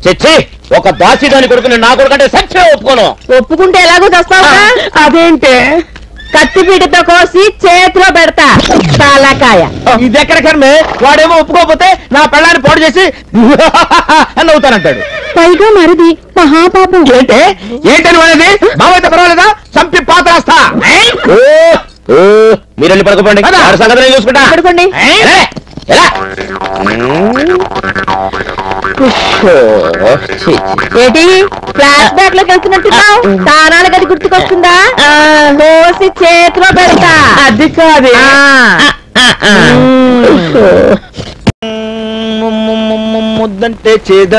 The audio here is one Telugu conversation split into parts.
చచ్చి ఒక దాసిదాని కొడుకుని నా కొడుకంటే సత్యం ఒప్పుకోను ఒప్పుకుంటే ఎలాగో చేస్తావా అదేంటే కత్తిపీటతో కోసి చేతిలో పెడతా తలకాయ ఇది ఎక్కడ కర్మే వాడేమో ఒప్పుకోకపోతే నా పెళ్ళాన్ని పాడు చేసి అని నవ్వుతానంటాడు పైగా మరిది మహాపాపం ఏంటే ఏంటని వాడేది బావైతే పర్వాలేదా చంపి పాత్రాస్తా మీరు వెళ్ళి పడుకోండి వాడి సంగతి నేను చూసుకుంటా పడుకోండి. ఎలా? ఎలా? ఓ, ఛీ, ఛీ. ఏంటి ఫ్లాష్ బ్యాక్ లోకి వెళ్తున్నట్టున్నావు తానాల గది గుర్తుకొస్తుందా కోసి చేతిలో పెడతా అది కాదు ముద్దంటే చేద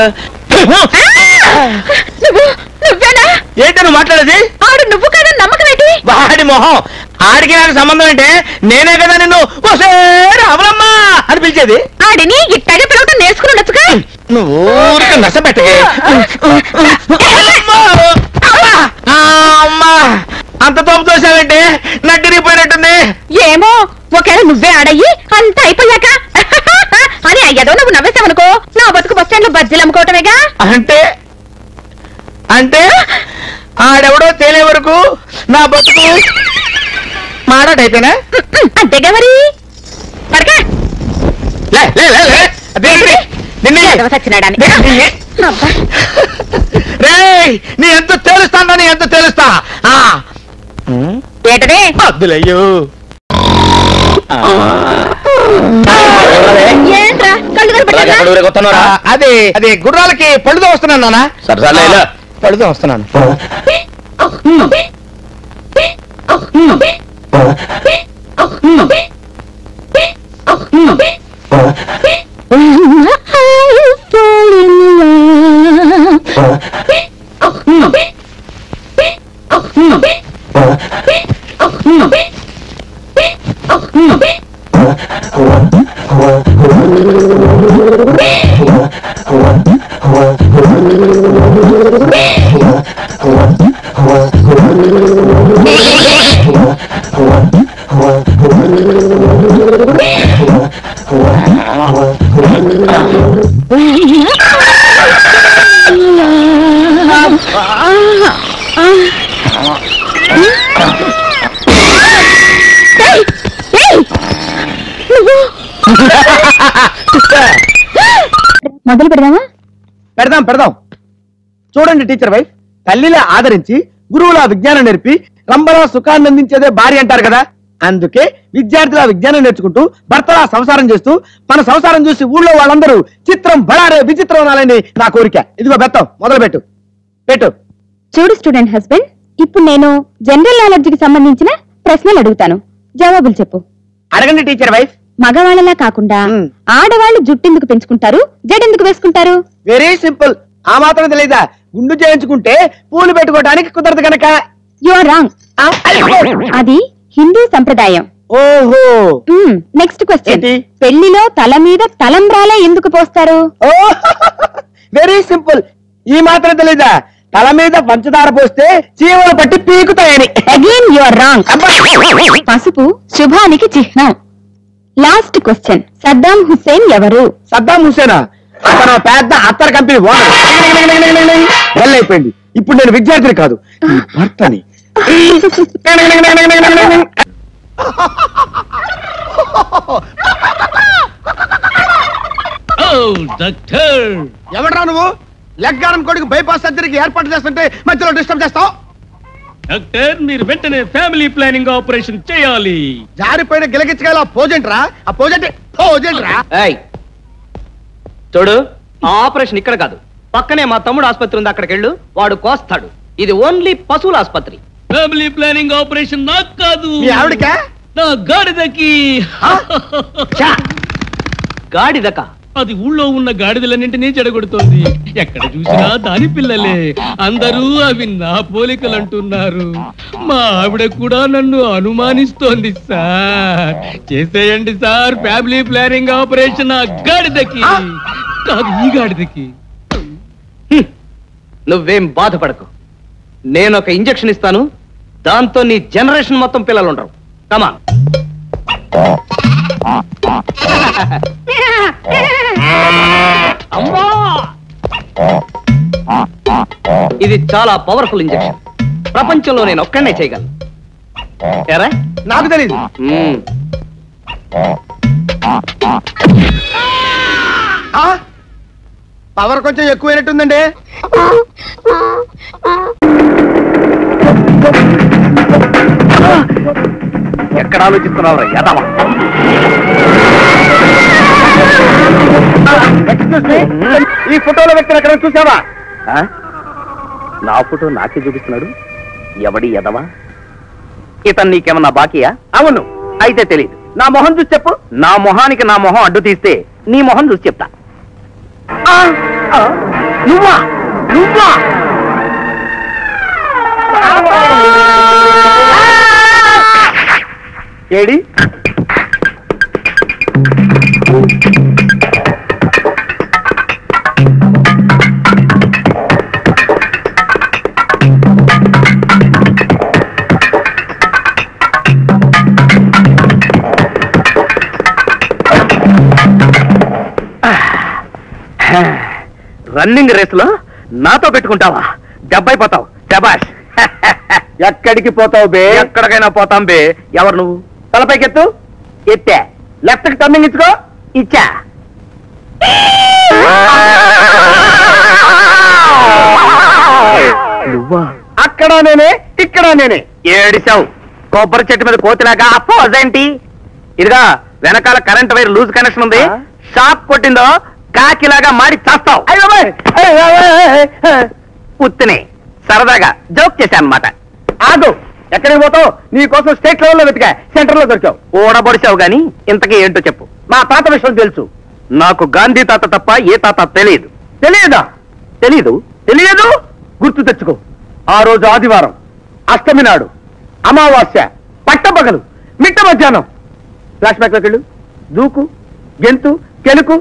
నువ్వు నువ్వేనా ఏంటని మాట్లాడేది ఆడు నువ్వు కదా నమ్మకం ఏంటి వాడి మొహం ఆడికి నాకు సంబంధం అంటే నేనే కదా నిన్ను వసే రామలమ్మా అని పిలిచేది ఆడిని ఇట్టగే పిలవటం నేర్చుకుని ఉండొచ్చుగా నువ్వు ఊరికే నష్టపెట్టగే అమ్మా అంత తోపు తోసావంటే నడ్డిరిగిపోయినట్టుంది ఏమో ఒకవేళ నువ్వే ఆడయ్యి అంత అయిపోయాక అని అయ్యదో నువ్వు నవ్వేసావనుకో నా బతుకు బస్ స్టాండ్ లో బజ్జీలు అమ్ముకోవటమేగా అంటే అంటే ఆడెవడో తేలే వరకు నా బతుకు మారాటైతేనా అంతేగా మరి పడకా లే లే లే లే అదేంటి? నిన్నే ఎదవ సచ్చినాడాని. నిన్నే. అబ్బా. రేయ్ నీ ఎంత తేలుస్తాను నీ ఎంత తేలుస్తా ఆ ఏంటది అద్దులయ్యో ఏంట్రా కళ్ళు కనపడలేదా? అదే అదే గుర్రాలకి పళ్ళుతో వస్తున్నాను నాన్న సరసాలే పళ్ళుతో వస్తున్నాను I fall in love. ఏయ్! ఏయ్! నువ్వు మొదలు పెడదామా పెడదాం పెడదాం చూడండి టీచర్ వైఫ్ తల్లిలా ఆదరించి గురువులా విజ్ఞానం నేర్పి రంబలా సుఖాన్ని అందించేదే భార్య అంటారు కదా అందుకే విద్యార్థుల విజ్ఞానం నేర్చుకుంటూ భర్తలా సంసారం చేస్తూ మన సంసారం చూసి ఊళ్ళో వాళ్ళందరూ చిత్రం బడారే విచిత్రం అనాలని నా కోరిక ఇదిగో బెత్తం మొదలు పెట్టు పెట్టు చూడు స్టూడెంట్ హస్బెండ్ ఇప్పుడు నేను జనరల్ నాలెడ్జ్ కి సంబంధించిన ప్రశ్నలు అడుగుతాను జవాబులు చెప్పు అడగండి టీచర్ వైఫ్ మగవాళ్ళలా కాకుండా మ్. ఆడవాళ్ళు జుట్టెందుకు పెంచుకుంటారు జడెందుకు వేసుకుంటారు వెరీ సింపుల్ ఆ మాత్రం తెలియదా గుండు చేయించుకుంటే పూలు పెట్టుకోవడానికి కుదరదు కనుక యు ఆర్ రాంగ్ ఆ, అయ్యో. అది హిందూ సంప్రదాయం ఓహో నెక్స్ట్ క్వశ్చన్ ఏంటి? పెళ్లిలో తల మీద తలంబ్రాలే ఎందుకు పోస్తారు ఓ వెరీ సింపుల్ ఈ మాత్రం తెలీదా తల మీద పంచదార పోస్తే చీమలు పట్టి పీకుతాయని అగైన్ యు ఆర్ రాంగ్ అబ్బా! పసుపు శుభానికి చిహ్నం లాస్ట్ క్వశ్చన్ సద్దాం హుస్సేన్ ఎవరు సద్దాం హుసేనా అతను పెద్ద అత్తర్ కంపెనీ ఓనర్ అయిపోయింది ఇప్పుడు నేను విద్యార్థిని కాదు నీ భర్తని డాక్టర్ ఎవడరా నువ్వు లెగ్గారం కొడుకు బైపాస్ సర్జరీకి ఏర్పాటు చేస్తుంటే మధ్యలో డిస్టర్బ్ చేస్తావు డాక్టర్ మీరు వెంటనే ఫ్యామిలీ ప్లానింగ్ ఆపరేషన్ చేయాలి జారిపోయిన గిలగిచ్చగల ఆ పోజెంట్రా ఆ పోజెంట్ పోజెంట్రా ఏయ్ చూడు ఆ ఆపరేషన్ ఇక్కడ కాదు పక్కనే మా తమ్ముడు ఆసుపత్రి ఉంది అక్కడికి వెళ్ళు వాడు కోస్తాడు ఇది ఓన్లీ పశువుల ఆసుపత్రి ఫ్యామిలీ ప్లానింగ్ ఆపరేషన్ నాకు కాదు మీ ఆవిడకా నా గాడిదకి ఛా! గాడిదక అది ఊళ్ళో ఉన్న గాడిదలన్నింటినీ చెడగొడుతోంది ఎక్కడ చూసినా దాని పిల్లలే అందరూ అవి నా పోలికలు అంటున్నారు మా ఆవిడ కూడా నన్ను అనుమానిస్తోంది సార్ చేసేయండి సార్ ఫ్యామిలీ ప్లానింగ్ ఆపరేషన్ ఆ గాడిదకి కాదు ఈ గాడిదకి హ్మ్. నువ్వేం బాధపడకు నేను ఒక ఇంజెక్షన్ ఇస్తాను దాంతో నీ జనరేషన్ మొత్తం పిల్లలు ఉండరు కమాన్ అమ్మా ఇది చాలా పవర్ఫుల్ ఇంజెక్షన్ ప్రపంచంలో నేను ఒక్కడనే చేయగలను ఎరా నాకు తెలియదు మ్మ్. పవర్ కొంచెం ఎక్కువైనట్టుందండి ఎక్కడ ఆలోచిస్తున్నావు యదవ ఈ ఫోటోలో వ్యక్తిని ఎక్కడ చూసావా ఆ? నా ఫోటో నాకే చూపిస్తున్నాడు ఎవడి ఎదవా ఇతను నీకేమన్నా బాకీయా అవును అయితే తెలియదు నా మొహం చూసి చెప్పు నా మొహానికి నా మొహం అడ్డు తీస్తే నీ మొహం చూసి చెప్తా ఆ! ఆ! నువ్వా నువ్వా ఏడి రన్నింగ్ రేసులో నాతో పెట్టుకుంటావా దెబ్బైపోతావు శబాష్ ఎక్కడికి పోతావు బే ఎక్కడికైనా పోతాం బే ఎవరు నువ్వు తలపైకెత్తు ఎత్తా లెఫ్ట్ కి టర్నింగ్ ఇచ్చుకో ఇచ్చా నువ్వా అక్కడ నేనే ఇక్కడ నేనే ఏడిసావు కొబ్బరి చెట్టు మీద కోతిలాగా అప్పో అదేంటి ఇదిగా వెనకాల కరెంట్ వైర్ లూజ్ కనెక్షన్ ఉంది ఆ? షాక్ కొట్టిందో కాకిలాగా మాడి చేస్తావు అయ్యో బాయ్. అయ్యో, అయ్యో, అయ్యో, అయ్యో. ఉత్తిని సరదాగా జోక్ చేశాను అనమాట ఆగు ఎక్కడికి పోతావు నీ కోసం స్టేట్ లెవెల్ లో వెతికా సెంటర్ లో దొరికావు ఓడబొడిచావు గాని ఇంతకీ ఏంటో చెప్పు మా తాత విషయం తెలుసు నాకు గాంధీ తాత తప్ప ఏ తాత తెలియదు తెలియదా తెలీదు తెలియదు గుర్తు తెచ్చుకో ఆ రోజు ఆదివారం అష్టమి నాడు అమావాస్య పట్టపగలు మిట్ట మధ్యాహ్నం ఫ్లాష్ బ్యాక్ లోకి వెళ్ళు దూకు గెంతు కెలుకు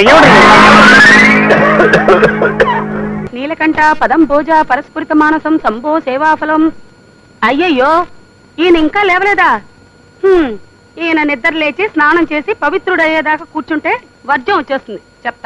నీలకంఠ పదం భోజ పరస్ఫురిత మానసం సంభో సేవాఫలం అయ్యయ్యో ఈయన ఇంకా లేవలేదా హ్మ్, ఈయన నిద్ర లేచి స్నానం చేసి పవిత్రుడయ్యేదాకా కూర్చుంటే వర్జం వచ్చేస్తుంది చెప్తా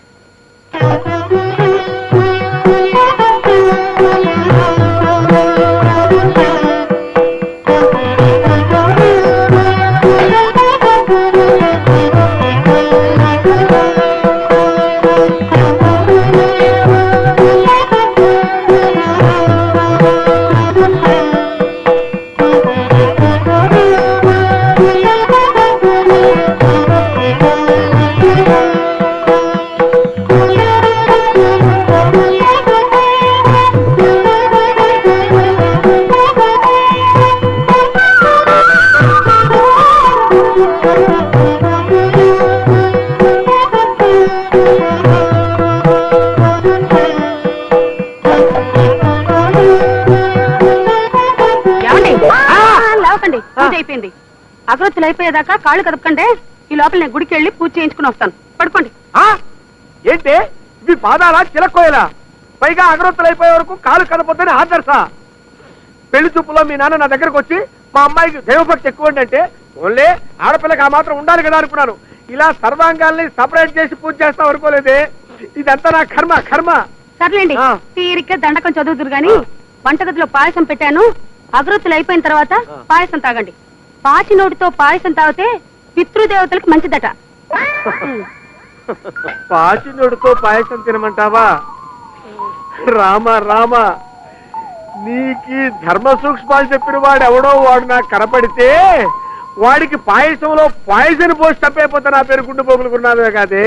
ఏమండి ఆ, లేవకండి పూజ అయిపోయింది అగరొత్తులు అయిపోయేదాకా కాళ్ళు కదపకండి ఈ లోపల నేను గుడికి వెళ్ళి పూజ చేయించుకుని వస్తాను పడుకోండి ఏంటి ఇవి పాదాలా చిలక్కోయలా పైగా అగరొత్తులు అయిపోయే వరకు కాలు కనపొద్దని ఆదర్శ పెళ్లి చూపులో మీ నాన్న నా దగ్గరకు వచ్చి మా అమ్మాయికి దైవభక్తి ఎక్కువ అంటే ఓన్లే ఆడపిల్లకి ఆ మాత్రం ఉండాలి కదా అనుకున్నాను ఇలా సర్వాంగాల్ని సపరేట్ చేసి పూజ చేస్తాం అనుకోలేదే ఇదంతా నా కర్మ కర్మ సర్లేండి ఆ. తీరిగ్గా దండకం చదువుతురు గాని వంటగదిలో పాయసం పెట్టాను అగరొత్తులు అయిపోయిన తర్వాత పాయసం తాగండి పాచి నోటితో పాయసం తాగితే పితృదేవతలకు మంచిదట ఉమ్. పాచినోడుతో పాయసం తినమంటావా రామ రామ నీకి ధర్మ సూక్ష్మాలు చెప్పిన వాడు ఎవడో వాడు నాకు కనపడితే వాడికి పాయసంలో పాయసం పోసి తప్పైపోతే నా పేరు గుండు పోగులుకున్నావే కాదే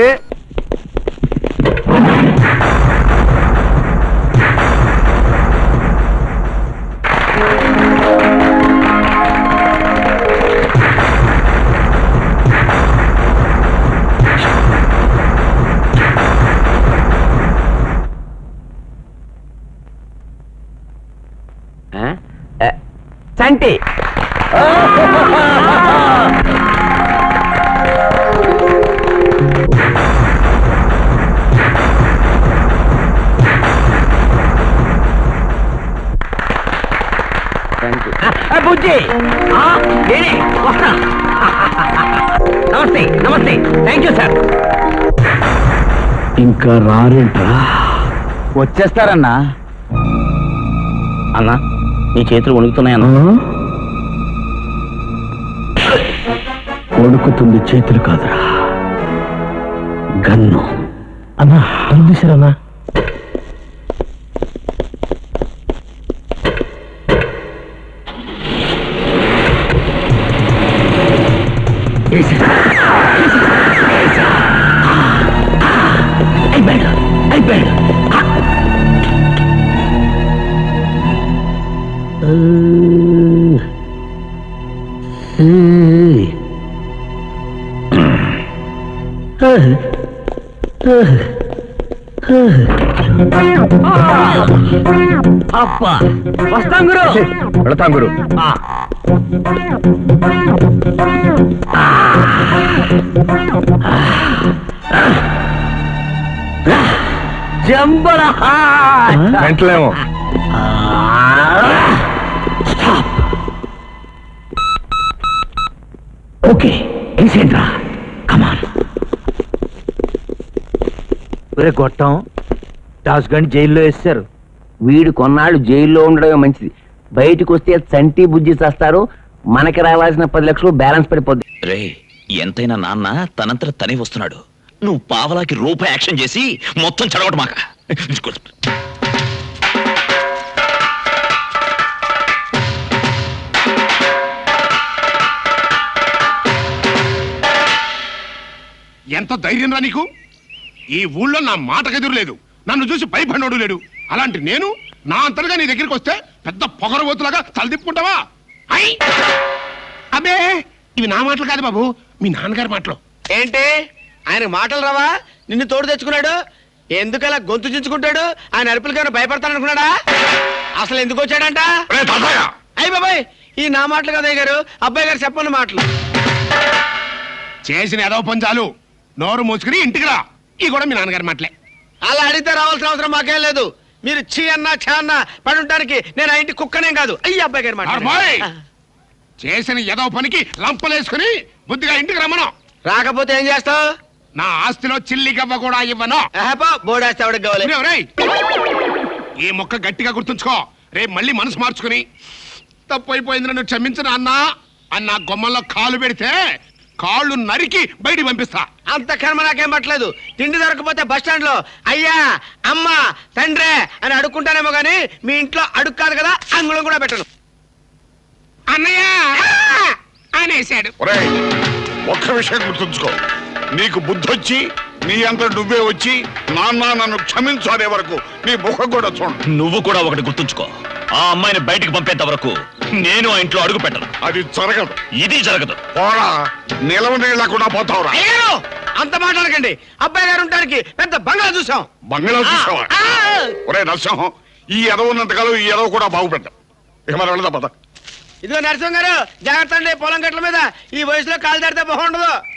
చంటి బుజ్జి నేనే వస్తా నమస్తే నమస్తే థ్యాంక్ యూ సార్ ఇంకా రారేంట్రా వచ్చేస్తారన్నా అన్నా నీ చేతులు వణుకుతున్నాయన్నా వణుకుతుంది చేతులు కాదురా గన్ను అన్నా తీసారన్నా అయిపోయాడు అయిపోయాడు అప్ప వస్తాం గురు వెళతాం గురు జంబల వెంటలేమో ఓకే వేసేయండిరా కమాన్ ఒరే గొట్టం దాస్ గండి జైల్లో వేస్తారు వీడు కొన్నాళ్ళు జైల్లో ఉండడమే మంచిది బయటకు వస్తే చంటి బుజ్జి చేస్తారు మనకి రావాల్సిన పది లక్షలు బ్యాలెన్స్ పడిపోద్ది రే ఎంతైనా నాన్న తనంతట తనే వస్తున్నాడు నువ్వు పావలాకి రూపాయి యాక్షన్ చేసి మొత్తం చెడగొట్టు మాక ఎంత ధైర్యం రా నీకు ఈ ఊళ్ళో నా మాటకు ఎదురు లేదు నన్ను చూసి భయపడినోడు లేడు అలాంటి నేను నా అంతలుగా నీ దగ్గరికి వస్తే పెద్ద పొగరబోతులాగా తలదిప్పుకుంటావా ఐ! అబ్బే ఇవి నా మాటలు కాదు బాబు మీ నాన్నగారి మాటలు ఏంటి ఆయన మాటలు రావా నిన్ను తోడు తెచ్చుకున్నాడు ఎందుకలా గొంతు చించుకుంటాడు ఆయన అరుపులకైనా భయపడతాననుకున్నాడా అసలు ఎందుకు వచ్చాడంట రే తాతయ్య అయ్యి బాబాయ్ ఈ నా మాటలు కదా గారు అబ్బాయి గారు చెప్పండి మాటలు చేసిన ఏదో పని చాలు నోరు మూసుకుని ఇంటికి రా ఈ కూడా మీ నాన్నగారి మాటలే అలా అడిగితే రావాల్సిన అవసరం మాకేం లేదు మీరు చీ అన్నా ఛా అన్నా పడి ఉండడానికి నేను ఆ ఇంటి కుక్కనేం కాదు అయ్యి అబ్బాయి గారి అమ్మాయి! మాట చేసిన ఏదో పనికి లంపలేసుకుని బుద్ధిగా ఇంటికి రమ్మను రాకపోతే ఏం చేస్తావు నా ఆస్తిలో చిల్లి గవ్వ కూడా ఇవ్వను ఆహపా బోడేస్తే ఎవడికి కావాలి ఒరేయ్, ఒరేయ్! ఈ మొక్క గట్టిగా గుర్తుంచుకో రేపు మళ్ళీ మనసు మార్చుకుని తప్పు అయిపోయింది నన్ను క్షమించిన అన్నా అన్న గొమ్మల్లో కాలు పెడితే కాళ్ళు నరికి బయటికి పంపిస్తా అంత కర్మ నాకేం పట్టలేదు తిండి దొరకపోతే బస్ స్టాండ్ లో అయ్యా అమ్మ తండ్రే అని అడుక్కుంటానేమో గానీ మీ ఇంట్లో అడుగు కాదు కదా అంగుళం కూడా పెట్టను అన్నయ్య అనేసాడు ఒరేయ్ ఒక్క విషయం గుర్తుంచుకో నీకు బుద్ధొచ్చి నీ అంత నువ్వే వచ్చి నాన్న నన్ను క్షమించు అనే వరకు నీ ముఖం కూడా చూడు నువ్వు కూడా ఒకటి గుర్తుంచుకో ఆ అమ్మాయిని బయటికి పంపేంత వరకు నేను ఆ ఇంట్లో అడుగు పెట్టను అది జరగదు ఇది జరగదు పోరా నిలవ నీళ్ళకుండా పోతావురా అయ్యారు అంత మాట్లాడకండి అబ్బాయి గారు ఉండడానికి పెద్ద బంగ్లా చూసాం బంగ్లా చూసావా ఆ, ఆ. ఒరే నరసింహం ఈ ఎదవ ఉన్నంతకాలం ఈ ఎదవ కూడా బాగుపెట్టాం ఇక మరి వెళదాం పద ఇదిగో నరసింహ గారు జాగ్రత్త అండి పొలం గట్ల మీద ఈ వయసులో కాలు దాడితే బాగుండదు